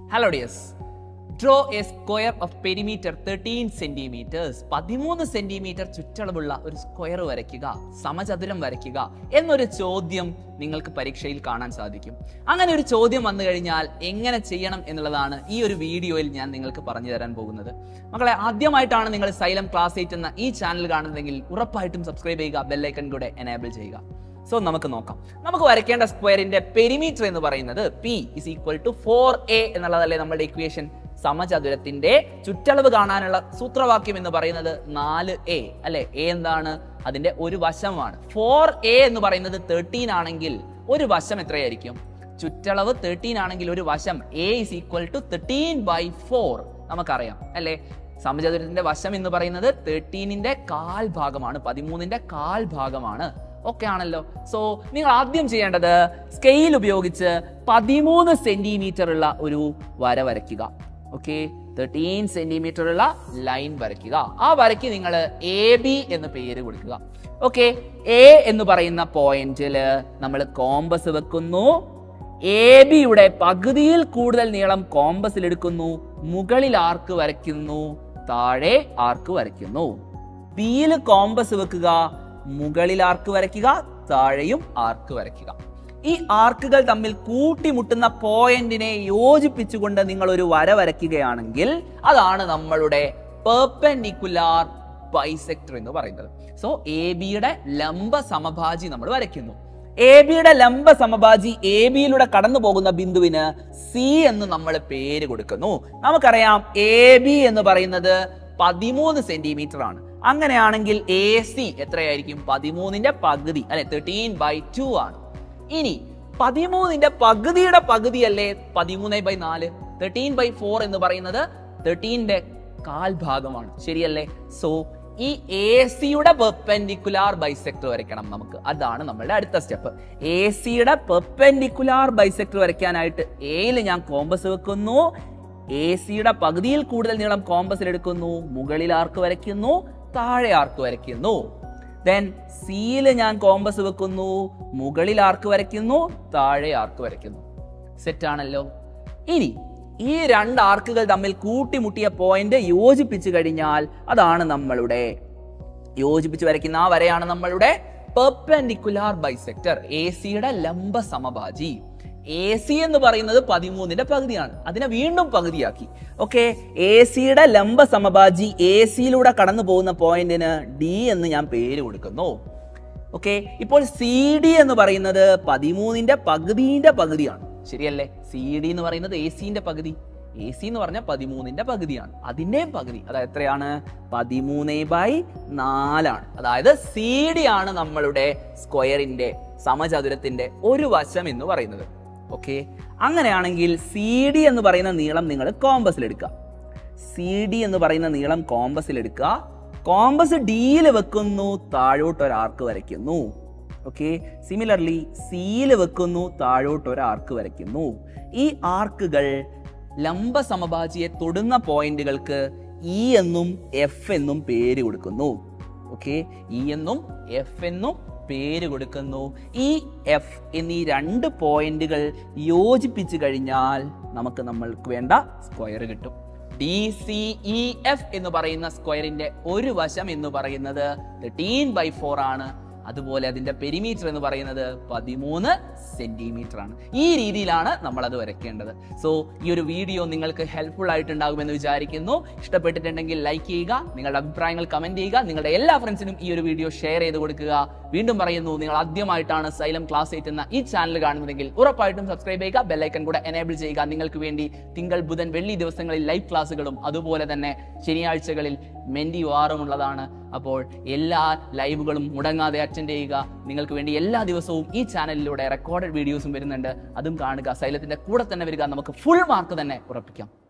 hello dears draw a square of perimeter thirteen centimetres പതിമൂന്ന് centimetre ചുറ്റളവുള്ള ഒരു square വരയ്ക്കുക സമചതുരം വരയ്ക്കുക എന്നൊരു ചോദ്യം നിങ്ങൾക്ക് പരീക്ഷയിൽ കാണാൻ സാധിക്കും അങ്ങനെ ഒരു ചോദ്യം വന്നു കഴിഞ്ഞാൽ എങ്ങനെ ചെയ്യണം എന്നുള്ളതാണ് ഈ ഒരു വീഡിയോയിൽ ഞാൻ നിങ്ങൾക്ക് പറഞ്ഞു തരാൻ പോകുന്നത് മക്കളെ ആദ്യമായിട്ടാണ് നിങ്ങൾ സൈലം ക്ലാസ് എയ്റ്റ് എന്ന ഈ ചാനൽ കാണുന്നതെങ്കിൽ ഉറപ്പായിട്ടും സബ്സ്ക്രൈബ് ചെയ്യുക ബെല്ലൈക്കൺ കൂടെ എനേബിൾ ചെയ്യുക സോ നമുക്ക് നോക്കാം നമുക്ക് വരയ്ക്കേണ്ട സ്ക്വയറിന്റെ പെരിമീറ്റർ എന്ന് പറയുന്നത് P is equal to four A എന്നുള്ളതല്ലേ നമ്മുടെ ഇക്വേഷൻ സമചതുരത്തിന്റെ ചുറ്റളവ് കാണാനുള്ള സൂത്രവാക്യം എന്ന് പറയുന്നത് നാല് എ അല്ലെ എ എന്താണ് അതിന്റെ ഒരു വശമാണ് ഫോർ എ എന്ന് പറയുന്നത് തേർട്ടീൻ ആണെങ്കിൽ ഒരു വശം എത്രയായിരിക്കും ചുറ്റളവ് തേർട്ടീൻ ആണെങ്കിൽ ഒരു വശം A is equal to thirteen by four നമുക്കറിയാം അല്ലെ സമചതുരത്തിന്റെ വശം എന്ന് പറയുന്നത് തേർട്ടീനിന്റെ കാൽ ഭാഗമാണ് പതിമൂന്നിന്റെ കാൽ ഭാഗമാണ് ഒക്കെ ആണല്ലോ സോ നിങ്ങൾ ആദ്യം ചെയ്യേണ്ടത് സ്കെയിൽ ഉപയോഗിച്ച് പതിമൂന്ന് സെന്റിമീറ്റർ ഉള്ള ഒരു വര വരയ്ക്കുക ഓക്കെ തേർട്ടീൻ സെന്റിമീറ്റർ ഉള്ള ലൈൻ വരയ്ക്കുക ആ വരയ്ക്ക് നിങ്ങൾ എ ബി എന്ന് പേര് കൊടുക്കുക ഓക്കെ എ എന്ന് പറയുന്ന പോയിന്റിൽ നമ്മൾ കോമ്പസ് വെക്കുന്നു എ ബിയുടെ പകുതിയിൽ കൂടുതൽ നീളം കോമ്പസിൽ എടുക്കുന്നു മുകളിൽ ആർക്ക് വരയ്ക്കുന്നു താഴെ ആർക്ക് വരയ്ക്കുന്നു ബിയിൽ കോമ്പസ് വെക്കുക മുകളിൽ ആർക്ക് വരയ്ക്കുക താഴെയും ആർക്ക് വരയ്ക്കുക ഈ ആർക്കുകൾ തമ്മിൽ കൂട്ടിമുട്ടുന്ന പോയിന്റിനെ യോജിപ്പിച്ചുകൊണ്ട് നിങ്ങൾ ഒരു വര വരയ്ക്കുകയാണെങ്കിൽ അതാണ് നമ്മളുടെ പെർപെൻഡിക്കുലാർ ബൈസെക്ടർ എന്ന് പറയുന്നത് സോ എ ബിയുടെ ലംബ സമഭാജി നമ്മൾ വരയ്ക്കുന്നു എ ബിയുടെ ലംബ സമഭാജി എ ബിയിലൂടെ കടന്നു പോകുന്ന ബിന്ദുവിന് സി എന്ന് നമ്മൾ പേര് കൊടുക്കുന്നു നമുക്കറിയാം എ ബി എന്ന് പറയുന്നത് പതിമൂന്ന് സെന്റിമീറ്റർ ആണ് അങ്ങനെയാണെങ്കിൽ എ സി എത്രയായിരിക്കും പതിമൂന്നിന്റെ പകുതി അല്ലെ തേർട്ടീൻ ബൈ ടു ആണ് ഇനി പതിമൂന്നിന്റെ പകുതിയുടെ പകുതിയല്ലേ പതിമൂന്ന് ബൈ നാല് തേർട്ടീൻ ബൈ ഫോർ എന്ന് പറയുന്നത് തേർട്ടീന്റെ കാൽ ഭാഗമാണ് ശരിയല്ലേ സോ ഈ എ സിയുടെ പെർപെൻഡിക്കുലാർ ബൈസെക്ടർ വരയ്ക്കണം നമുക്ക് അതാണ് നമ്മളുടെ അടുത്ത സ്റ്റെപ്പ് എ സിയുടെ പെർപെൻഡിക്കുലാർ ബൈസെക്ടർ വരയ്ക്കാനായിട്ട് എയിൽ ഞാൻ കോമ്പസ് വെക്കുന്നു എ സിയുടെ പകുതിയിൽ കൂടുതൽ നീളം കോമ്പസിൽ എടുക്കുന്നു മുകളിൽ ആർക്ക് വരയ്ക്കുന്നു താഴെ ആർക്ക് വരയ്ക്കുന്നു ദെൻ സിയിൽ ഞാൻ കോമ്പസ് വെക്കുന്നു മുകളിൽ ആർക്ക് വരയ്ക്കുന്നു താഴെ ആർക്ക് വരയ്ക്കുന്നു സെറ്റ് ആണല്ലോ ഇനി ഈ രണ്ട് ആർക്കുകൾ തമ്മിൽ കൂട്ടിമുട്ടിയ പോയിന്റ് യോജിപ്പിച്ചു കഴിഞ്ഞാൽ അതാണ് നമ്മളുടെ യോജിപ്പിച്ച് വരയ്ക്കുന്ന ആ വരയാണ് നമ്മളുടെ പെർപെൻഡിക്കുലാർ ബൈസെക്ടർ എ സിയുടെ ലംബ സമഭാജി എ സി എന്ന് പറയുന്നത് പതിമൂന്നിന്റെ പകുതിയാണ് അതിനെ വീണ്ടും പകുതിയാക്കി ഓക്കെ എ സിയുടെ ലംബ സമഭാജി എ സിയിലൂടെ കടന്നു പോകുന്ന പോയിന്റിന് ഡി എന്ന് ഞാൻ പേര് കൊടുക്കുന്നു ഓക്കെ ഇപ്പോൾ സി ഡി എന്ന് പറയുന്നത് പതിമൂന്നിന്റെ പകുതിന്റെ പകുതിയാണ് ശരിയല്ലേ സി ഡി എന്ന് പറയുന്നത് എ സിന്റെ പകുതി എ സി എന്ന് പറഞ്ഞാൽ പതിമൂന്നിന്റെ പകുതിയാണ് അതിന്റെയും പകുതി അതായത് എത്രയാണ് പതിമൂന്ന് ബൈ നാലാണ് അതായത് സി ഡി ആണ് നമ്മളുടെ സ്ക്വയറിന്റെ സമചതുരത്തിന്റെ ഒരു വശം എന്ന് പറയുന്നത് ഓക്കെ അങ്ങനെയാണെങ്കിൽ സി ഡി എന്ന് പറയുന്ന നീളം നിങ്ങൾ കോമ്പസിൽ എടുക്കുക സി ഡി എന്ന് പറയുന്ന നീളം കോമ്പസിൽ എടുക്കുക കോമ്പസ് ഡിയിൽ വെക്കുന്നു താഴോട്ട് ഒരു ആർക്ക് വരയ്ക്കുന്നു ഓക്കെ സിമിലർലി സിയിൽ വെക്കുന്നു താഴോട്ട് ഒരു ആർക്ക് വരയ്ക്കുന്നു ഈ ആർക്കുകൾ ലംബ സമഭാജിയെ തൊടുന്ന പോയിന്റുകൾക്ക് ഇ എന്നും എഫ് എന്നും പേര് കൊടുക്കുന്നു ഓക്കെ ഇ എന്നും എഫ് എന്നും പേര് കൊടുക്കുന്നു ഈ എഫ് എന്നീ രണ്ട് പോയിന്റുകൾ യോജിപ്പിച്ചു കഴിഞ്ഞാൽ നമുക്ക് നമ്മൾക്ക് വേണ്ട സ്ക്വയർ കിട്ടും ഡി സി ഇ എഫ് എന്ന് പറയുന്ന സ്ക്വയറിന്റെ ഒരു വശം എന്ന് പറയുന്നത് തേർട്ടീൻ ബൈ ഫോർ ആണ് അതുപോലെ അതിന്റെ പെരിമീറ്റർ എന്ന് പറയുന്നത് പതിമൂന്ന് സെന്റിമീറ്റർ ആണ് ഈ രീതിയിലാണ് നമ്മൾ അത് വരയ്ക്കേണ്ടത് സോ ഈ ഒരു വീഡിയോ നിങ്ങൾക്ക് ഹെൽപ്ഫുൾ ആയിട്ടുണ്ടാകുമെന്ന് വിചാരിക്കുന്നു ഇഷ്ടപ്പെട്ടിട്ടുണ്ടെങ്കിൽ ലൈക്ക് ചെയ്യുക നിങ്ങളുടെ അഭിപ്രായങ്ങൾ കമന്റ് ചെയ്യുക നിങ്ങളുടെ എല്ലാ ഫ്രണ്ട്സിനും ഈ ഒരു വീഡിയോ ഷെയർ ചെയ്ത് കൊടുക്കുക വീണ്ടും പറയുന്നു നിങ്ങൾ ആദ്യമായിട്ടാണ് സൈലം ക്ലാസ് എയ്റ്റ് എന്ന ഈ ചാനൽ കാണുന്നതെങ്കിൽ ഉറപ്പായിട്ടും സബ്സ്ക്രൈബ് ചെയ്യുക ബെല്ലൈക്കൺ കൂടെ എനേബിൾ ചെയ്യുക നിങ്ങൾക്ക് വേണ്ടി തിങ്കൾ ബുധൻ വെള്ളി ദിവസങ്ങളിൽ ലൈവ് ക്ലാസ്സുകളും അതുപോലെ തന്നെ ശനിയാഴ്ചകളിൽ മെൻഡി വാറും ഉള്ളതാണ് അപ്പോൾ എല്ലാ ലൈവുകളും മുടങ്ങാതെ അറ്റൻഡ് ചെയ്യുക നിങ്ങൾക്ക് വേണ്ടി എല്ലാ ദിവസവും ഈ ചാനലിലൂടെ റെക്കോർഡഡ് വീഡിയോസും വരുന്നുണ്ട് അതും കാണുക സൈലത്തിന്റെ കൂടെ തന്നെ വരിക നമുക്ക് ഫുൾ മാർക്ക് തന്നെ ഉറപ്പിക്കാം